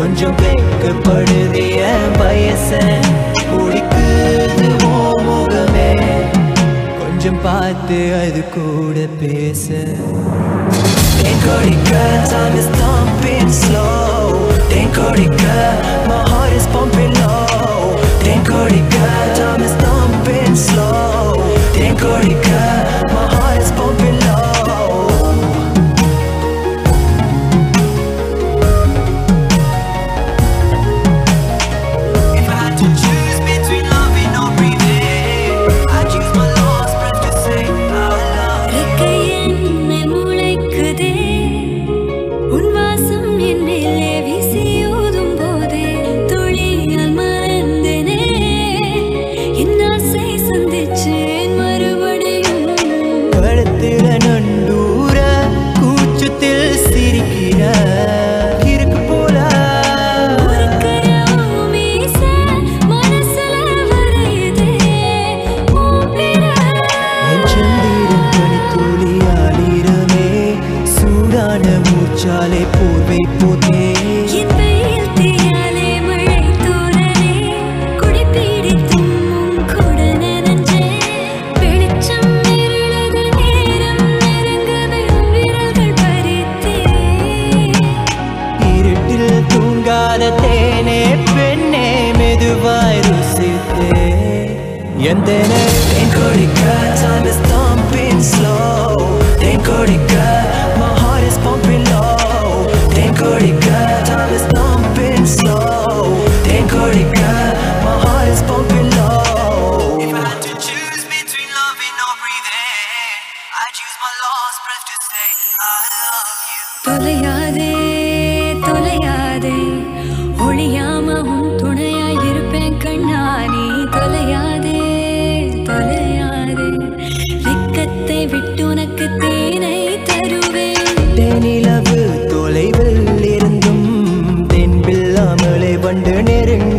கொஞ்சம் வெக்கப்படுது என் வயச பிடிக்குது உன் முகமே கொஞ்சம் பார்த்து அது கூட பேச Tenkorika, time is thumping slow. Tenkorika, my heart is pumping low. Tenkorika, time is thumping slow. Tenkorika, my heart is pumping low. If I had to choose between loving or breathing, I'd choose my last breath to say I love you. ரெக்கை என்னை முளைக்குதே உன் வாசம் என் மேலே வீசி ஊதும் போதே துளியால் மறந்தேனே என் ஆசை சந்திச்சேன் மறுபடியும் கழுத்துல நண்டூர கூச்சத்தில் சிரிக்கிற இருக்கு போல உருக்குற உன் மீச மனசுல வரையுதே உன் பிற நெஞ்சந்தீரும் பனித்துளி ஆளிரமே சூடான மூச்சாலே போர்வை போதே என் வெயில் தீயாலே மழை தூறலே குடிப்பிடித்தும் உன் கூட நனைஞ்சே வெளிச்சம் இருளது நேரம் நெருங்குது விரல்கள் பறித்தே இருட்டில் தூங்காத தேனே பெண்ணே மெதுவாய் ருசித்தே எந்த தேன் கொடிக்க time is thumping slow than கொடிக்க my heart is pumping low than கொடிக்க time is thumping slow than கொடிக்க my heart is pumping low if I had to choose between loving or breathing I choose my last breath to say I love you தொலையாதே தொலையாதே ஒளியாம உன் துணையாய் இருப்பேன் கண்ணா நீ தொலையாதே தொலையாதே வெக்கத்தை விட்டு உனக்கு தேனை தருவேன் தேனிலவு தொலைவில் இருந்தும் தென்பில்லாமலே வண்டு நெருங்க